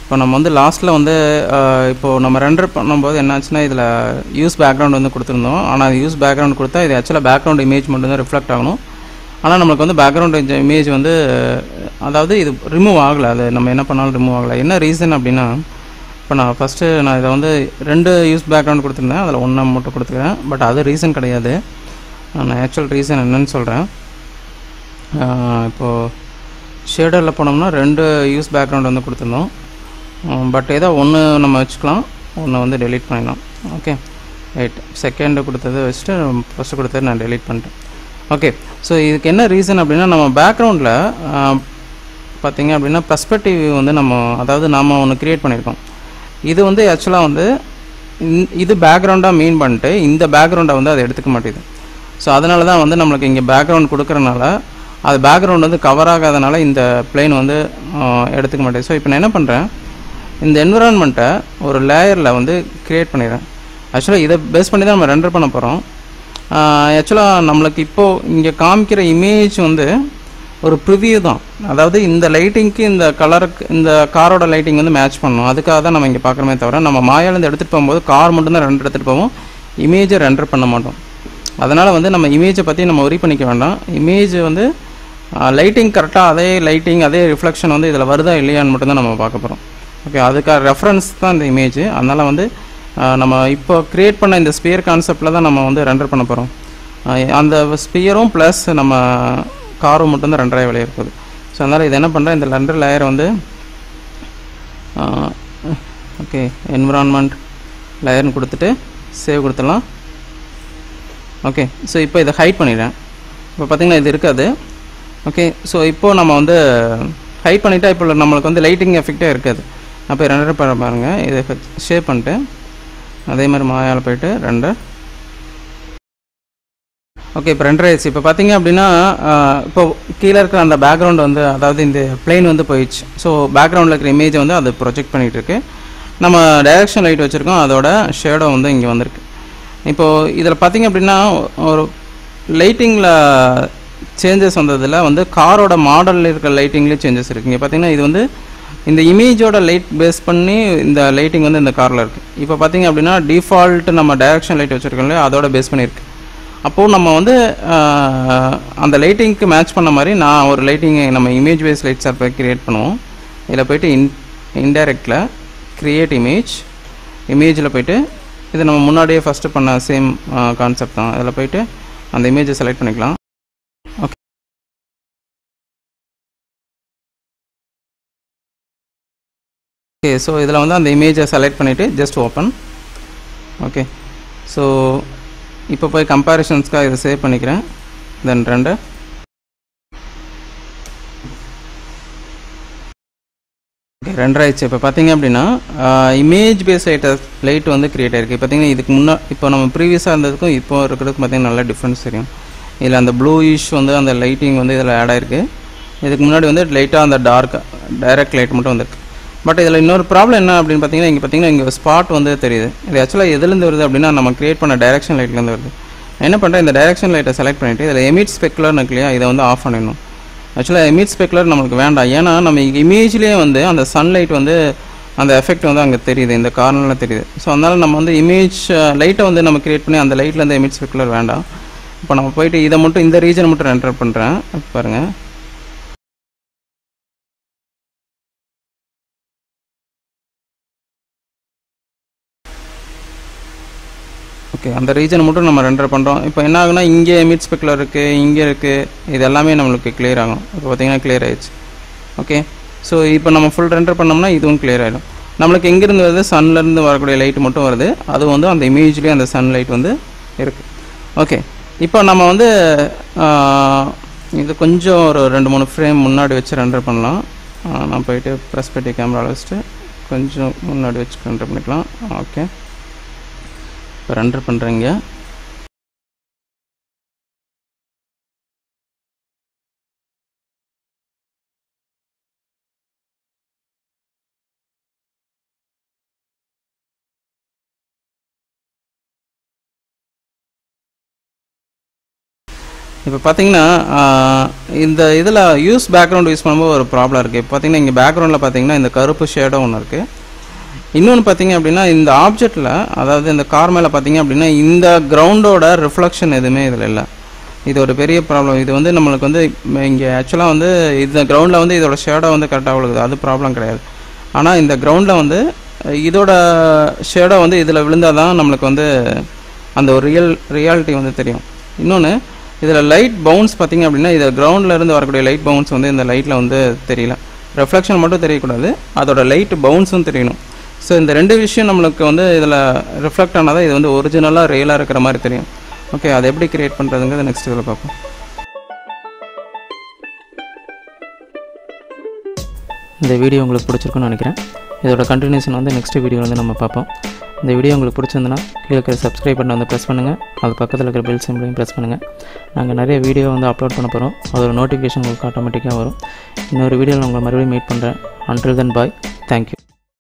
இப்போ நம்ம வந்து லாஸ்ட்டில் வந்து ஆஹ், இப்போ நம்ம ரெண்டர் பண்ணும்போது என்னாச்சுன்னா இதில் யூஸ் பேக்ரவுண்ட் வந்து கொடுத்துருந்தோம் ஆனால் யூஸ் பேக்ரவுண்ட் கொடுத்தா இது ஆக்சுவலாக பேக்ரவுண்ட் இமேஜ் மட்டும் தான் ரிஃப்ளெக்ட் ஆகணும் ஆனால் நம்மளுக்கு வந்து பேக்ரவுண்ட் இமேஜ் வந்து அதாவது இது ரிமூவ் ஆகலை அது நம்ம என்ன பண்ணாலும் ரிமூவ் ஆகலை என்ன ரீசன் அப்படின்னா இப்போ நான் ஃபஸ்ட்டு நான் இதை வந்து ரெண்டு யூஸ் பேக்ரவுண்ட் கொடுத்துருந்தேன் அதில் ஒன்றை மட்டும் கொடுத்துக்கிறேன் பட் அது ரீசன் கிடையாது நான் ஆக்சுவல் ரீசன் என்னன்னு சொல்கிறேன் இப்போது ஷேடரில் போனோம்னா ரெண்டு யூஸ் பேக்ரவுண்ட் வந்து கொடுத்துருந்தோம் பட் ஏதோ ஒன்று நம்ம வச்சுக்கலாம் ஒன்று வந்து டெலீட் பண்ணிடலாம் ஓகே ரைட் செகண்டு கொடுத்தது வச்சுட்டு ஃபஸ்ட்டு கொடுத்தது நான் டெலீட் பண்ணிட்டேன் ஓகே ஸோ இதுக்கு என்ன ரீசன் அப்படின்னா நம்ம பேக்ரவுண்டில் பார்த்தீங்க அப்படின்னா பர்ஸ்பெக்டிவ் வந்து நம்ம அதாவது நாம் ஒன்று க்ரியேட் பண்ணியிருக்கோம் இது வந்து ஆக்சுவலாக வந்து இந்த- இது பேக்ரவுண்டாக மீன் பண்ணிட்டு இந்த பேக்ரவுண்டை வந்து அதை எடுத்துக்க மாட்டேங்குது ஸோ அதனால தான் வந்து நம்மளுக்கு இங்கே பேக்ரவுண்ட் கொடுக்குறனால அது பேக்ரவுண்ட் வந்து கவர் ஆகாதனால இந்த பிளேன் வந்து ஆஹ், எடுத்துக்க மாட்டேங்குது ஸோ இப்போ நான் என்ன பண்ணுறேன் இந்த என்விரான்மெண்ட்டை ஒரு லேயரில் வந்து க்ரியேட் பண்ணிடுறேன் ஆக்சுவலாக இதை பேஸ் பண்ணி தான் நம்ம ரெண்டர் பண்ண போகிறோம் ஆக்சுவலாக நம்மளுக்கு இப்போது இங்கே காமிக்கிற இமேஜ் வந்து ஒரு ப்ரிவியூ தான் அதாவது இந்த லைட்டிங்க்கு இந்த கலருக்கு இந்த காரோட லைட்டிங் வந்து மேட்ச் பண்ணணும் அதுக்காக தான் நம்ம இங்கே பார்க்குறோமே தவிர நம்ம மாயாலேருந்து எடுத்துகிட்டு போகும்போது கார் மட்டும்தான் ரெண்டர் எடுத்துகிட்டு போவோம் இமேஜை ரெண்டர் பண்ண மாட்டோம் அதனால் வந்து நம்ம இமேஜை பற்றி நம்ம ஒரி பண்ணிக்க வேண்டாம் இமேஜ் வந்து லைட்டிங் கரெக்டாக அதே லைட்டிங் அதே ரிஃப்ளெக்ஷன் வந்து இதில் வருதா இல்லையான்னு மட்டும்தான் நம்ம பார்க்க போகிறோம் ஓகே அதுக்காக ரெஃபரன்ஸ் தான் இந்த இமேஜ் அதனால் வந்து ஆஹ், நம்ம இப்போ க்ரியேட் பண்ண இந்த ஸ்பியர் கான்செப்டில் தான் நம்ம வந்து ரெண்டர் பண்ண போகிறோம் அந்த ஸ்பியரும் ப்ளஸ் நம்ம காரும் மட்டும்தான் ரெண்டரை விலைய இருக்குது ஸோ அதனால் இது என்ன பண்ணுறேன் இந்த ரெண்டர் லேயர் வந்து ஓகே என்விரான்மெண்ட் லேயர்னு கொடுத்துட்டு சேவ் கொடுத்துடலாம் ஓகே ஸோ இப்போ இதை ஹைட் பண்ணிடுறேன் இப்போ பார்த்தீங்கன்னா இது இருக்காது ஓகே ஸோ இப்போது நம்ம வந்து ஹைட் பண்ணிட்டா இப்போ நம்மளுக்கு வந்து லைட்டிங் எஃபெக்டே இருக்காது அப்போ ரெண்டரை பண்ண பாருங்கள் இதை ஷேப் பண்ணிட்டு அதே மாதிரி மாயால் போயிட்டு ரெண்டர் ஓகே இப்போ ரெண்டரை ஆயிடுச்சு இப்போ பார்த்தீங்க அப்படின்னா ஆஹ், இப்போ கீழே இருக்கிற அந்த பேக்ரவுண்ட் வந்து அதாவது இந்த பிளேன் வந்து போயிடுச்சு ஸோ பேக்ரவுண்டில் இருக்கிற இமேஜை வந்து அது ப்ரொஜெக்ட் பண்ணிகிட்டு இருக்கு நம்ம டைரக்ஷன் லைட் வச்சுருக்கோம் அதோட ஷேடோ வந்து இங்கே வந்திருக்கு இப்போது இதில் பார்த்தீங்க அப்படின்னா ஒரு லைட்டிங்கில் சேஞ்சஸ் வந்ததில் வந்து காரோட மாடலில் இருக்கிற லைட்டிங்லேயும் சேஞ்சஸ் இருக்குது இங்கே பார்த்தீங்கன்னா இது வந்து இந்த இமேஜோட லைட் பேஸ் பண்ணி இந்த லைட்டிங் வந்து இந்த காரில் இருக்குது இப்போ பார்த்தீங்க அப்படின்னா டிஃபால்ட் நம்ம டைரக்ஷன் லைட் வச்சுருக்கோம் இல்லையா அதோட பேஸ் பண்ணியிருக்கு அப்போது நம்ம வந்து ஆஹ், அந்த லைட்டிங்க்கு மேட்ச் பண்ண மாதிரி நான் ஒரு லைட்டிங் நம்ம இமேஜ் பேஸ் லைட் சார் போய் க்ரியேட் பண்ணுவோம் இதில் போயிட்டு இன் இன்டைரக்டில் க்ரியேட் இமேஜ் இமேஜில் போயிட்டு இது நம்ம முன்னாடியே ஃபஸ்ட்டு பண்ண சேம் கான்செப்ட் தான் இதில் போயிட்டு அந்த இமேஜை செலக்ட் பண்ணிக்கலாம் ஓகே ஓகே ஸோ இதில் வந்து அந்த இமேஜை செலக்ட் பண்ணிவிட்டு ஜஸ்ட் ஓப்பன் ஓகே ஸோ இப்போ போய் கம்பேரிஷன்ஸ்க்காக இதை சேவ் பண்ணிக்கிறேன் தென் ரெண்டு ஓகே ரெண்டாயிடுச்சு இப்போ பார்த்தீங்க அப்படின்னா இமேஜ் பேஸ் லைட் லைட் வந்து கிரியேட் ஆயிருக்கு பார்த்தீங்கன்னா இதுக்கு முன்னா இப்போ நம்ம ப்ரீவியஸாக இருந்ததுக்கும் இப்போ இருக்கிறதுக்கும் பார்த்தீங்கன்னா நல்ல டிஃப்ரென்ஸ் தெரியும் இதில் அந்த ப்ளூ இஷ் வந்து அந்த லைட்டிங் வந்து இதில் ஆட் ஆயிருக்கு இதுக்கு முன்னாடி வந்து லைட்டாக அந்த டார்க் டைரக்ட் லைட் மட்டும் வந்திருக்கு பட் இதில் இன்னொரு ப்ராப்ளம் என்ன அப்படின்னு பார்த்தீங்கன்னா இங்கே பார்த்தீங்கன்னா இங்கே ஸ்பாட் வந்து தெரியுது இது ஆக்சுவலாக எதுலேருந்து வருது அப்படின்னா நம்ம கிரியேட் பண்ண டைரக்ஷன் லைட்லேருந்து வருது நான் என்ன பண்ணுறேன் இந்த டைரக்ஷன் லைட்டை செலக்ட் பண்ணிவிட்டு இதில் எமிட் ஸ்பெக்குலர்னு இருக்கு இல்லையா இதை வந்து ஆஃப் பண்ணிடணும் ஆக்சுவலாக எமிட் ஸ்பெக்குலர் நம்மளுக்கு வேண்டாம் ஏன்னா நம்ம இமேஜ்லேயே வந்து அந்த சன்லைட் வந்து அந்த எஃபெக்ட் வந்து அங்கே தெரியுது இந்த கார்னரில் தெரியுது ஸோ அதனால் நம்ம வந்து இமேஜ் லைட்டை வந்து நம்ம கிரியேட் பண்ணி அந்த லைட்டில் இருந்து எமிட் ஸ்பெக்குலர் வேண்டாம் இப்போ நம்ம போயிட்டு இதை மட்டும் இந்த ரீஜன் மட்டும் என்டர் பண்ணுறேன் பாருங்கள் ஓகே அந்த ரீஜன் மட்டும் நம்ம ரெண்டர் பண்ணுறோம் இப்போ என்ன ஆகுனா இங்கே எமிட் ஸ்பெக்குலர் இருக்குது இங்கே இருக்குது இது எல்லாமே நம்மளுக்கு கிளியர் ஆகும் இப்போ பார்த்தீங்கன்னா கிளியர் ஆயிடுச்சு ஓகே ஸோ இப்போ நம்ம ஃபுல் ரெண்டர் பண்ணோம்னா இதுவும் கிளியர் ஆகிடும் நம்மளுக்கு எங்கேருந்து வருது சன்லேருந்து வரக்கூடிய லைட் மட்டும் வருது அது வந்து அந்த இமேஜ்லேயே அந்த சன் லைட் வந்து இருக்குது ஓகே இப்போ நம்ம வந்து ஆஹ், இது கொஞ்சம் ஒரு ரெண்டு மூணு ஃப்ரேம் முன்னாடி வச்சு ரெண்டர் பண்ணலாம் ஆஹ், நான் போயிட்டு ப்ரெஸ்பெக்டிவ் கேமராவில் வச்சுட்டு கொஞ்சம் முன்னாடி வச்சு ரெண்டர் பண்ணிக்கலாம் ஓகே இப்போ ரெண்டர் பண்ணுறீங்க இப்போ பார்த்தீங்கன்னா ஆஹ், இந்த இதில் யூஸ் பேக்ரவுண்ட் யூஸ் பண்ணும்போது ஒரு ப்ராப்ளம் இருக்குது இப்போ பார்த்தீங்கன்னா இங்கே பேக்ரவுண்டில் பார்த்தீங்கன்னா இந்த கருப்பு ஷேடோ ஒன்று இருக்குது இன்னொன்று பார்த்தீங்க அப்படின்னா இந்த ஆப்ஜெக்டில் அதாவது இந்த கார் மேலே பார்த்தீங்க அப்படின்னா இந்த கிரவுண்டோட ரிஃப்ளெக்ஷன் எதுவுமே இதில் இல்லை இது ஒரு பெரிய ப்ராப்ளம் இது வந்து நம்மளுக்கு வந்து இங்கே ஆக்சுவலாக வந்து இந்த கிரவுண்டில் வந்து இதோட ஷேடோ வந்து கரெக்டாக விழுகுது அது ப்ராப்ளம் கிடையாது ஆனால் இந்த கிரவுண்டில் வந்து இதோட ஷேடோ வந்து இதில் விழுந்தால் தான் நம்மளுக்கு வந்து அந்த ஒரு ரியல் ரியாலிட்டி வந்து தெரியும் இன்னொன்று இதில் லைட் பவுன்ஸ் பார்த்தீங்க அப்படின்னா இது கிரவுண்டில் இருந்து வரக்கூடிய லைட் பவுன்ஸ் வந்து இந்த லைட்டில் வந்து தெரியல ரெஃப்ளெக்ஷன் மட்டும் தெரியக்கூடாது அதோட லைட் பவுன்ஸும் தெரியணும் ஸோ இந்த ரெண்டு விஷயம் நம்மளுக்கு வந்து இதில் ரிஃப்ளெக்ட் ஆனாதான் இது வந்து ஒரிஜினலாக ரியலாக இருக்கிற மாதிரி தெரியும் ஓகே அதை எப்படி கிரியேட் பண்ணுறதுங்கிறது நெக்ஸ்ட் இதில் பார்ப்போம் இந்த வீடியோ உங்களுக்கு பிடிச்சிருக்குன்னு நினைக்கிறேன் இதோட கண்டினியூஷன் வந்து நெக்ஸ்ட் வீடியோ வந்து நம்ம பார்ப்போம் இந்த வீடியோ உங்களுக்கு பிடிச்சிருந்துன்னா கீழே இருக்கிற சப்ஸ்கிரைப் பட்டன் வந்து ப்ரெஸ் பண்ணுங்கள் அது பக்கத்தில் இருக்கிற பெல் சிம்பிளையும் ப்ரெஸ் பண்ணுங்கள் நாங்கள் நிறைய வீடியோ வந்து அப்லோட் பண்ண போகிறோம் அதோட நோட்டிஃபிகேஷன் உங்களுக்கு ஆட்டோமேட்டிக்காக வரும் இன்னொரு வீடியோவில் உங்களை மறுபடியும் மீட் பண்ணுறேன் அன்டில் தென் பாய் தேங்க்யூ